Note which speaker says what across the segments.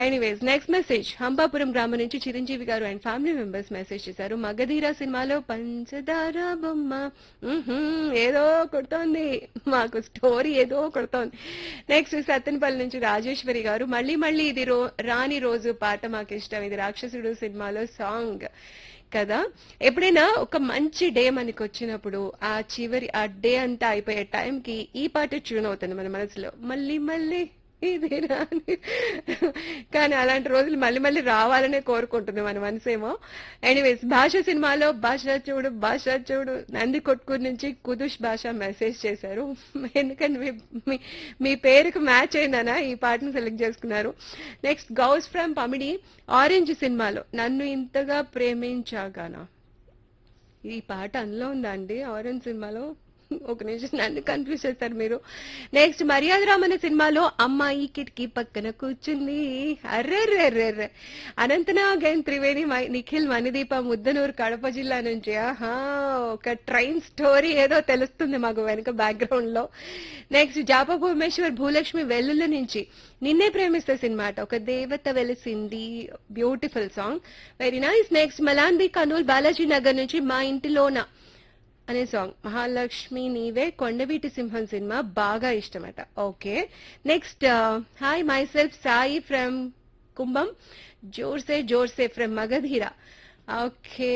Speaker 1: anyways next message Hampapuram గ్రామం నుంచి చిరంజీవి గారు అండ్ ఫ్యామిలీ మెంబర్స్ మెసేజ్ చేశారు మగధీర సినిమాలో పంచదార బొమ్మ మ్మ్హ్మ్, ఏదో కొడుతోంది మాకు స్టోరీ ఏదో కొడుతోంది నెక్స్ట్ సత్తెనపల్లి నుంచి రాజేశ్వరి గారు మళ్ళీ మళ్ళీ ఇది రో రాని రోజు పాట మాకు ఇష్టం ఇది రాక్షసుడు సినిమాలో సాంగ్ కదా ఎప్పుడైనా ఒక మంచి డే మనకి వచ్చినప్పుడు ఆ చివరి ఆ డే అంతా అయిపోయే టైంకి ఈ పాట ట్యూన్ అవుతుంది మన మనసులో మళ్ళీ మళ్ళీ ఇది రాని కానీ అలాంటి రోజులు మళ్ళీ మళ్ళీ రావాలనే కోరుకుంటుంది మన మనసేమో ఎనీవేస్ భాష సినిమాలో భాష చూడు భాష చూడు నంది కొట్కూరు నుంచి కుదుష్ భాష మెసేజ్ చేశారు ఎందుకంటే మీ- మీ- మీ పేరుకు మ్యాచ్ అయిందనా ఈ పాటను సెలెక్ట్ చేసుకున్నారు next Ghouse from Pamidi orange సినిమాలో నన్ను ఇంతగా ప్రేమించాగానా ఈ పాట అందులో ఉందా అండి ఆరెంజ్ సినిమాలో ఒక నిమిషం నన్ను కన్ఫ్యూజ్ చేస్తారు మీరు నెక్స్ట్ మర్యాద రామన్న సినిమాలో అమ్మాయి కిటికీ పక్కన కూర్చుంది అర్రెర్రెర్రెర్రె అనంతనాగ్ అండ్ త్రివేణి మై- నిఖిల్ మణిదీప ముద్దనూరు కడప జిల్లా నుంచి ఆహా ఒక ట్రైన్ స్టోరీ ఏదో తెలుస్తుంది మాకు వెనుక బ్యాక్గ్రౌండ్ లో నెక్స్ట్ జాప భువనేశ్వర్ భూలక్ష్మి వెల్లుల నుంచి నిన్నే ప్రేమిస్తే సినిమా అట ఒక దేవత వెలిసింది beautiful song very nice next మలాంబి కనూల్ బాలాజీ నగర్ నుంచి మా ఇంటిలోన అనే సాంగ్ మహాలక్ష్మి నీవే కొండవీటి సింహం సినిమా బాగా ఇష్టమట okay next hi my self Sai from Kumbham జోర్సే జోర్సే from Magadheera okay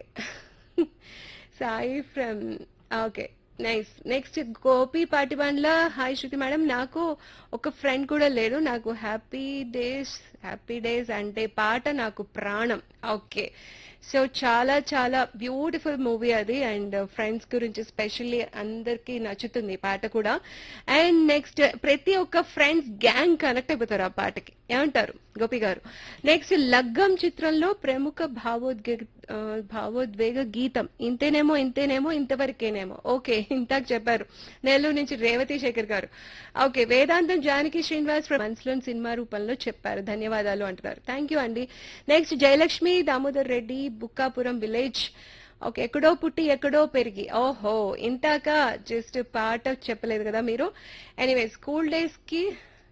Speaker 1: Sai from okay nice next Gopi Patibandla hi Shruti madam నాకు ఒక ఫ్రెండ్ కూడా లేడు నాకు హ్యాపీ డేస్ హ్యాపీ డేస్ అంటే పాట నాకు ప్రాణం ఓకే సో చాలా చాలా బ్యూటిఫుల్ మూవీ అది అండ్ ఫ్రెండ్స్ గురించి స్పెషల్లీ అందరికీ నచ్చుతుంది ఈ పాట కూడా అండ్ నెక్స్ట్ ప్రతి ఒక్క ఫ్రెండ్స్ గ్యాంగ్ కనెక్ట్ అయిపోతారు ఆ పాటకి ఏమంటారు గోపి గారు నెక్స్ట్ లగ్గం చిత్రంలో ప్రముఖ భావోద్వేగ ఆ, భావోద్వేగ గీతం ఇంతేనేమో ఇంతేనేమో ఇంతవరకేనేమో ఓకే ఇంతాక చెప్పారు నెల్లూరు నుంచి రేవతి శేఖర్ గారు ఓకే వేదాంతం జానకి శ్రీనివాస్ మనసులోని సినిమా రూపంలో చెప్పారు ధన్యవాదాలు అంటున్నారు థ్యాంక్ యూ అండి next Jayalakshmi Damodar Reddy Bukkapuram village okay ఎక్కడో పుట్టి ఎక్కడో పెరిగి ఓహో ఇంతాక జస్ట్ పాట చెప్పలేదు కదా మీరు ఎనీవే స్కూల్ డేస్ కి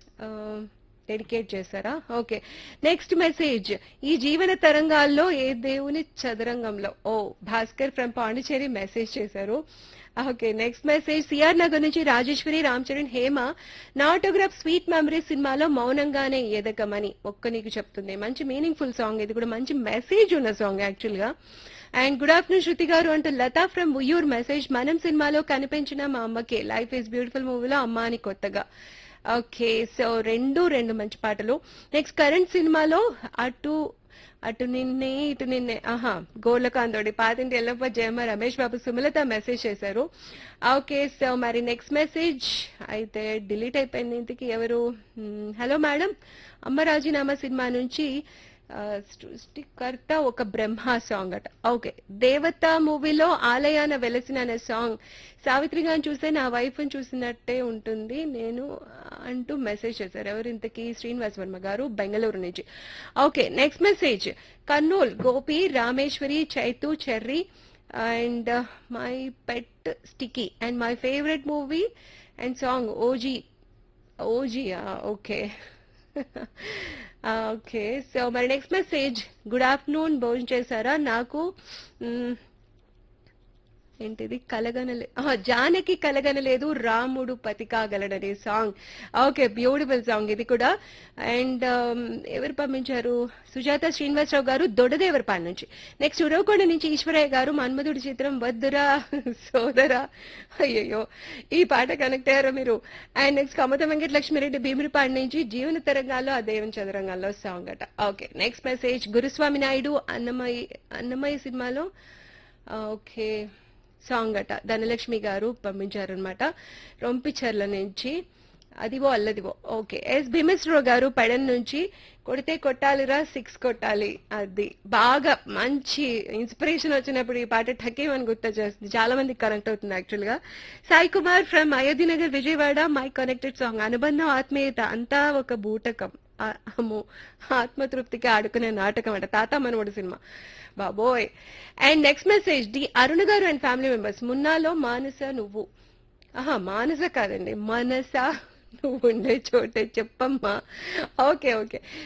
Speaker 1: డెడికేట్ చేశారా ఓకే నెక్స్ట్ మెసేజ్ ఈ జీవన తరంగాల్లో ఏ దేవుని చదరంగంలో ఓ భాస్కర్ ఫ్రమ్ పాండిచేరి మెసేజ్ చేశారు okay next message CR Nagar నుంచి రాజేశ్వరి రామ్ చరణ్ హేమ నా ఆటోగ్రాఫ్ స్వీట్ మెమరీ సినిమాలో మౌనంగానే ఎదగమని ఒక్క నీకు చెప్తుంది మంచి మీనింగ్ఫుల్ సాంగ్ ఇది కూడా మంచి మెసేజ్ ఉన్న సాంగ్ యాక్చువల్ గా అండ్ గుడ్ ఆఫ్టర్నూన్ శృతి గారు అంటూ లతా ఫ్రమ్ ఉయ్యూర్ మెసేజ్ మనం సినిమాలో కనిపించిన మా అమ్మకి లైఫ్ ఇస్ బ్యూటిఫుల్ మూవీలో అమ్మ అని కొత్తగా ఓకే సో రెండు రెండు మంచి పాటలు నెక్స్ట్ కరెంట్ సినిమాలో అటు అటు నిన్నే ఇటు నిన్నే ఆహా గోర్లకాంతోడి పాతింటి ఎల్లప్ప జయమ్మ రమేష్ బాబు సుమలత మెసేజ్ చేశారు ఓకే సో మరి నెక్స్ట్ మెసేజ్ అయితే డిలీట్ అయిపోయింది ఇంటికి ఎవరు హలో మేడం అమ్మ రాజీనామా సినిమా నుంచి ఆ, సృష్టికర్త ఒక బ్రహ్మ సాంగ్ అట ఓకే దేవత మూవీలో ఆలయాన వెలసిన అనే సాంగ్ సావిత్రి గారిని చూస్తే నా వైఫ్ చూసినట్టే ఉంటుంది నేను అంటూ మెసేజ్ చేశారు ఎవరు ఇంతకీ శ్రీనివాస్ వర్మ గారు బెంగళూరు నుంచి okay next message Kurnool Gopi Rameshwari Chaitu cherry and my pet sticky and my favourite movie and song OG ఓజియా ఓకే ఓకే సో మరి నెక్స్ట్ మెసేజ్ గుడ్ ఆఫ్టర్నూన్ భోజనం చేశారా నాకు మ్, ఏంటిది కలగనలే ఆహా, జానకి కలగనలేదు రాముడు పతి కాగలడనే సాంగ్ ఓకే బ్యూటిఫుల్ సాంగ్ ఇది కూడా అండ్ ఎవరు పంపించారు సుజాత శ్రీనివాసరావు గారు దొడదేవరపాడు నుంచి నెక్స్ట్ ఉరవకొండ నుంచి ఈశ్వరయ్య గారు మన్మధుడి చిత్రం వద్దురా సోదరా అయ్యయ్యో ఈ పాట కనెక్ట్ అయ్యారో మీరు అండ్ నెక్స్ట్ కమత వెంకటలక్ష్మిరెడ్డి భీమిరిపాడు నుంచి జీవన తరంగాల్లో ఆ దేవుని చదరంగాల్లో సాంగ్ అట okay next message Guruswamy Naidu Annamayya Annamayya సినిమాలో ఓకే సాంగ్ అట ధనలక్ష్మి గారు పంపించారనమాట రొంపిచర్ల నుంచి అదివో అల్లదివో ఓకే ఎస్ భీమేశ్వరరావు గారు పెడన్ నుంచి కొడితే కొట్టాలిరా సిక్స్ కొట్టాలి అది బాగా మంచి ఇన్స్పిరేషన్ వచ్చినప్పుడు ఈ పాట ఠకేమని గుర్తు చేస్తుంది చాలా మందికి కనెక్ట్ అవుతుంది యాక్చువల్ గా Sai Kumar from Ayodhya Nagar Vijayawada my connected song అనుబంధం ఆత్మీయత అంతా ఒక బూటకం ఆ- అమ్మో ఆత్మతృప్తికి ఆడుకునే నాటకం అంట తాత మనవడు సినిమా బాబోయ్ and next message D Aruna గారు అండ్ ఫ్యామిలీ మెంబర్స్ మున్నాలో మానస నువ్వు ఆహా మానస కాదండి మనస నువ్వు ఉండే చోటే చెప్పమ్మా ఓకే ఓకే